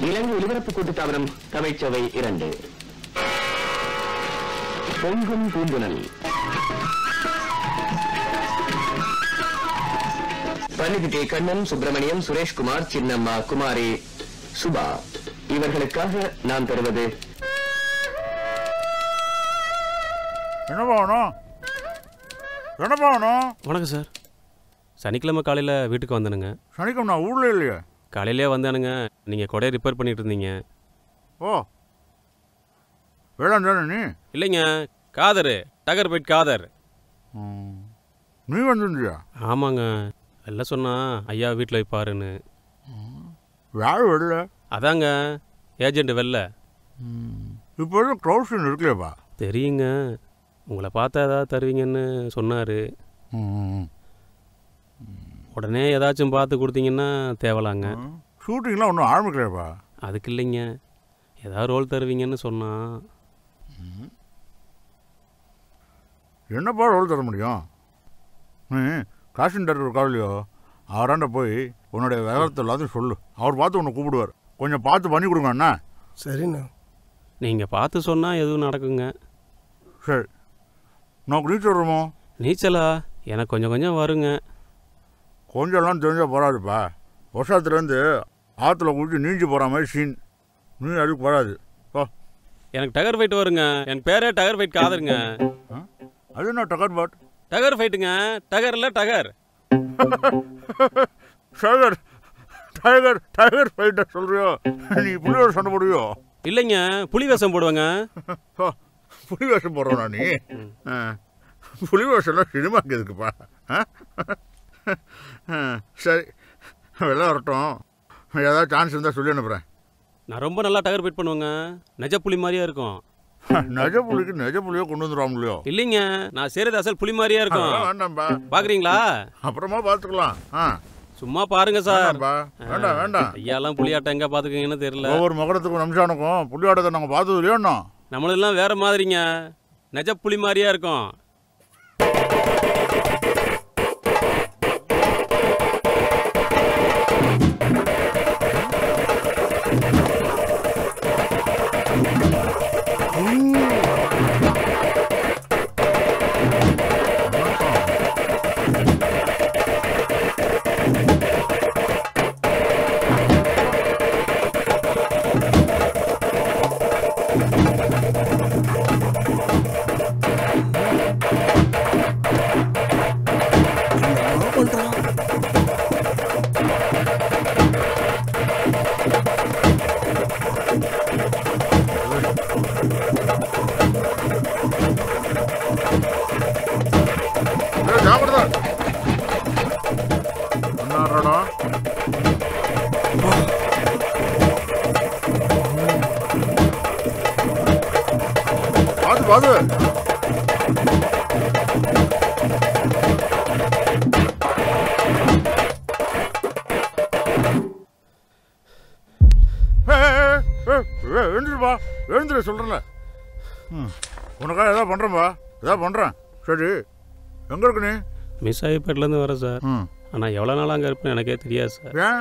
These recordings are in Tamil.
இலங்கை ஒலிபரப்பு கூட்டுத்தாபனம் தமிழ்ச்சவை இரண்டு பொங்கும் பூந்துணல் பன்னிதி கே கண்ணன் சுப்பிரமணியம் சுரேஷ்குமார் சின்னம்மா குமாரி சுபா இவர்களுக்காக நாம் தருவது என்ன வேணும் என்ன வேணும் வணக்கம் சார் சனிக்கிழமை காலையில் வீட்டுக்கு வந்தேனுங்க சனிக்கிழமை நான் ஊர்ல இல்லையே காலையிலே வந்தானுங்க நீங்கள் கொடையை ரிப்பேர் பண்ணிட்டு இருந்தீங்க ஓ வேளாண் தானே நீ இல்லைங்க காதர் டகர் போயிட் காதர் ம். நீ வந்துருந்தியா ஆமாங்க எல்லாம் சொன்னா ஐயா வீட்டில் வைப்பாருன்னு யார் வரல அதாங்க ஏஜெண்ட் வெளில இப்போ எதுவும் க்ரௌட்ஸன் இருக்கலையப்பா தெரியுங்க உங்களை பார்த்தா ஏதாவது தருவீங்கன்னு சொன்னார் உடனே ஏதாச்சும் பார்த்து கொடுத்தீங்கன்னா தேவலாங்க ஷூட்டிங்லாம் ஒன்றும் ஆரம்பிக்கலையப்பா அதுக்கு இல்லைங்க ஏதாவது ரோல் தருவீங்கன்னு சொன்னா என்னப்பா ரோல் தர முடியும் நீ காஸ்டியூம் டேரக்டர் இருக்காவிலையோ அவராண்ட போய் உன்னுடைய விவரத்தை எல்லாத்தையும் சொல்லு அவர் பார்த்து உன்னை கூப்பிடுவார் கொஞ்சம் பார்த்து பண்ணி கொடுங்க அண்ணா சரிண்ணா நீங்கள் பார்த்து சொன்னால் எதுவும் நடக்குங்க சரி நான் ரீச் வருமோ நீச்சலா எனக்கு கொஞ்சம் கொஞ்சம் வருங்க கொஞ்சம்லாம் தெரிஞ்சால் போகாதுப்பா வருஷத்துலேருந்து ஆற்றுல குளிச்சு நீஞ்சி போகிற மாதிரி சீன் நீ அதுக்கு வராது போ எனக்கு டகர் ஃபைட் வருங்க என் பேரே டகர் ஃபைட் காதருங்க அது என்ன டகர் பாட் டகர் ஃபைட்டுங்க டகர் இல்லை டகர் டைகர் டைகர் டைகர் ஃபைட்டர் சொல்றியோ நீ புலியோட சண்டை போடுவியோ இல்லைங்க புலி வேஷம் போடுவேங்க ஓ, புலி வேஷம் போடுறோனா நீ ஆ. புலி வேஷம்லாம் சினிமாக்கு எதுக்குப்பா ஆ? ஆ, சரி வெளில வரட்டும் ஏதாவது சான்ஸ் இருந்தால் சொல்லி அனுப்புகிறேன் நான் ரொம்ப நல்லா டகர் ஃபைட் பண்ணுவேங்க நெஜ புலி மாதிரியே இருக்கும் நெஜ புலிக்கு நெஜ புலியோ கொண்டு வந்துடுவான் இல்லையோ இல்லைங்க நான் செய்கிறது அசல் புலி மாதிரியே இருக்கும் அதெல்லாம் வேண்டாம்ப்பா பார்க்குறீங்களா அப்புறமா பார்த்துக்கலாம் ஆ சும்மா பாருங்க சார் வேண்டாம்ப்பா வேண்டாம் வேண்டாம் ஐயாலாம் புலியாட்டம் எங்கே பார்த்துக்கீங்கன்னு தெரியல ஒவ்வொரு மகரத்துக்கும் நிமிஷானுக்கும் புள்ளியாட்டத்தை நாங்கள் பார்த்தது இல்லையோண்ணா நம்மளதெல்லாம் வேற மாதிரிங்க நெஜ புலி மாதிரியே இருக்கும் என்ன பண்றான் ஏய், ஜாக்கிரதை என்னாடுறடா பாத்து பாத்து எழுந்துருப்பா எழுந்துரு சொல்கிறேன்ல ம் உனக்காக ஏதாவது பண்ணுறேன்பா ஏதாவது பண்ணுறேன் சரி எங்கே இருக்கு நீ மிஸ் ஆகிப்பேட்லேருந்து வரேன் சார் ம் ஆனால் எவ்வளோ நாள் அங்கே இருப்பேன்னு எனக்கே தெரியாது சார் ஏன்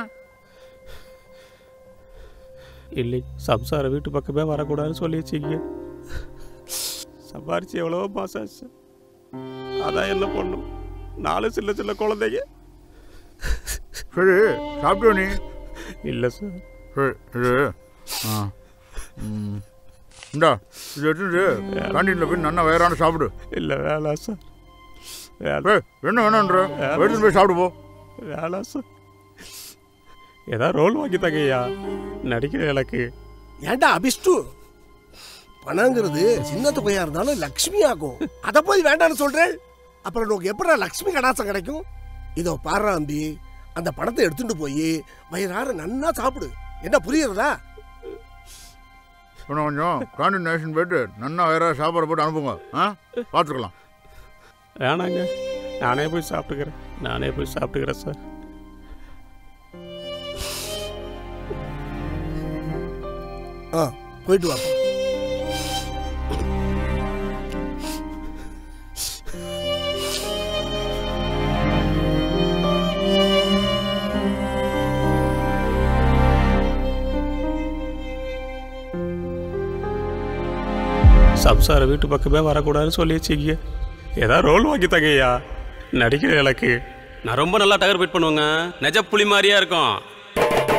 இல்லை சம்சார வீட்டு பக்கமே வரக்கூடாதுன்னு சொல்லி வச்சிங்க சம்பாரிச்சு எவ்வளவோ மாசம் ஆச்சு சார். அதான் என்ன பண்ணும் நாலு சின்ன சின்ன குழந்தைங்க சரி சாப்பிட்டியோ நீ இல்லை சார் சரி இது ஆ ம் இந்தா இது எடுத்துட்டு கேண்டீனில் போய் நல்லா வயிறான சாப்பிடு இல்லை வேணாம் சார் வேணாம் ஏய் என்ன வேணுன்ற எடுத்துட்டு போய் சாப்பிடு போ வேணாம் சார் ஏதாவது ரோல் வாங்கி தங்கய்யா நடிக்கிற எனக்கு ஏன்டா அபிஷ்டு பணங்கிறது சின்ன தொகையா இருந்தாலும் லக்ஷ்மி ஆகும் அத போய் வேண்டாம்னு சொல்றேன் அப்புறம் உனக்கு எப்படி லக்ஷ்மி கடாசம் கிடைக்கும் இதோ பாரு அம்பி அந்த பணத்தை எடுத்துட்டு போய் வயிறார நன்னா சாப்பிடு என்ன புரியுறதா இன்னும் கொஞ்சம் கேண்டீன் நேஷன் போயிட்டு நல்லா வயிறா சாப்பாடு போட்டு அனுப்புங்க ஆ பார்த்துக்கலாம் வேணாங்க நானே போய் சாப்பிட்டுக்கிறேன் நானே போய் சாப்பிட்டுக்கிறேன் சார் ஆ போயிட்டு வாப்பா சம்சார வீட்டு பக்கமே வரக்கூடாதுன்னு சொல்லி வச்சுக்கிங்க ஏதாவது ரோல் வாங்கி தங்கய்யா நடிக்கிற எனக்கு நான் ரொம்ப நல்லா டகர் பைட் பண்ணுவேங்க நெஜ புலி மாதிரியா இருக்கும்